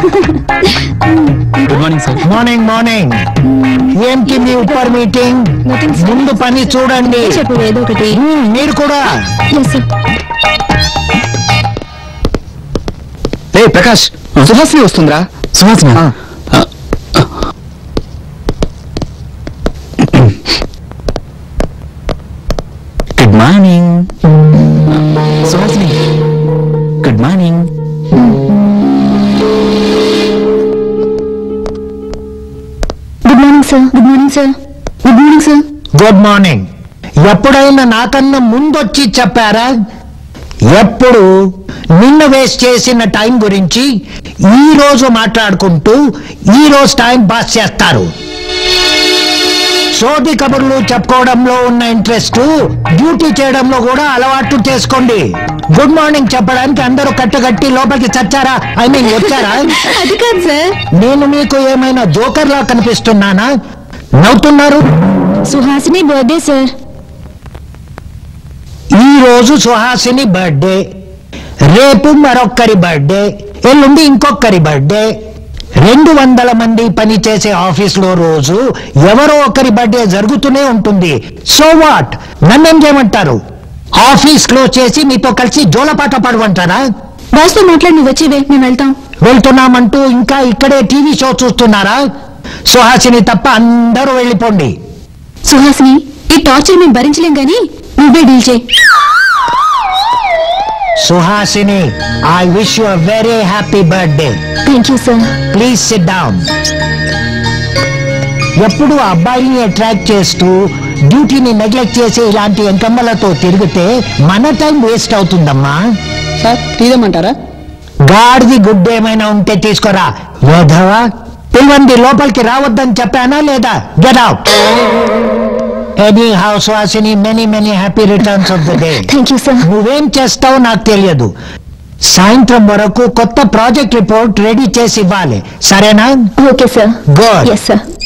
Good morning sir morning morning ఏంటి మీ ఉప్పర్ మీటింగ్ Nothing, sir. ముందు పని చూడండి చెప్పు ఏదో ఒకటి మ్మ్, మీరు కూడా ఎస్ సార్ ఏ ప్రకాష్ సుహాసిని వస్తుందిరా Suhasini good morning Suhasini good morning good morning sir good morning sir good morning sir good morning ఎప్పుడైనా నాకన్నా ముందొచ్చి చెప్పారా ఎప్పుడు నిన్న వేస్ట్ చేసిన టైం గురించి ఈ రోజు మాట్లాడుకుంటూ ఈ రోజు టైం పాస్ చేస్తారు సోది కబుర్లు చెప్పుకోవడంలో ఉన్న ఇంట్రెస్ట్ డ్యూటీ చేయడంలో కూడా అలవాటు చేసుకోండి గుడ్ మార్నింగ్ చెప్పడానికి అందరూ కట్టుకట్టి లోపలికి చచ్చారా ఐ మీన్ వచ్చారా అది కాదు సార్ నేను మీకు ఏమైనా జోకర్లా కనిపిస్తున్నానా నవ్వుతున్నారు సుహాసిని బర్త్డే సార్ ఈ రోజు సుహాసిని బర్త్డే రేపు మరొక్కరి బర్త్డే ఎల్లుండి ఇంకొకరి బర్త్డే రెండు వందల మంది పనిచేసే ఆఫీసులో రోజు ఎవరో ఒకరి బర్త్డే జరుగుతూనే ఉంటుంది సో వాట్ నన్నేం చేయమంటారు ఆఫీస్ క్లోజ్ చేసి మీతో కలిసి జోలపాట పాడమంటారా బాస్తో మాట్లాడి నువ్వు వచ్చేవే మేము వెళ్తాం వెళ్తున్నామంటూ ఇంకా ఇక్కడే టీవీ షో చూస్తున్నారా సుహాసిని తప్ప అందరూ వెళ్ళిపోండి సుహాసిని ఈ టార్చర్ మేము భరించలేం గానీ నువ్వే డీల్ చేయి Suhasini I wish you very happy birthday thank you sir please sit down ఎప్పుడు అబ్బాయిని అట్రాక్ట్ చేస్తూ డ్యూటీని నెగ్లెక్ట్ చేసి ఇలాంటి ఎంకమ్మలతో తిరిగితే మన టైం వేస్ట్ అవుతుందమ్మా సార్ తీదమ్మంటారా గాడిది గుడ్ ఏమైనా ఉంటే తీసుకోరా వేధవా పిల్వంది లోపలికి రావద్దని చెప్పానా లేదా గెట్ అవుట్ ఎనీ హౌస్ వాసిని many many happy returns of the day thank you sir నువ్వేం చేస్తావో నాకు తెలియదు సాయంత్రం వరకు కొత్త ప్రాజెక్ట్ రిపోర్ట్ రెడీ చేసి ఇవ్వాలి సరేనా okay sir Good. Yes sir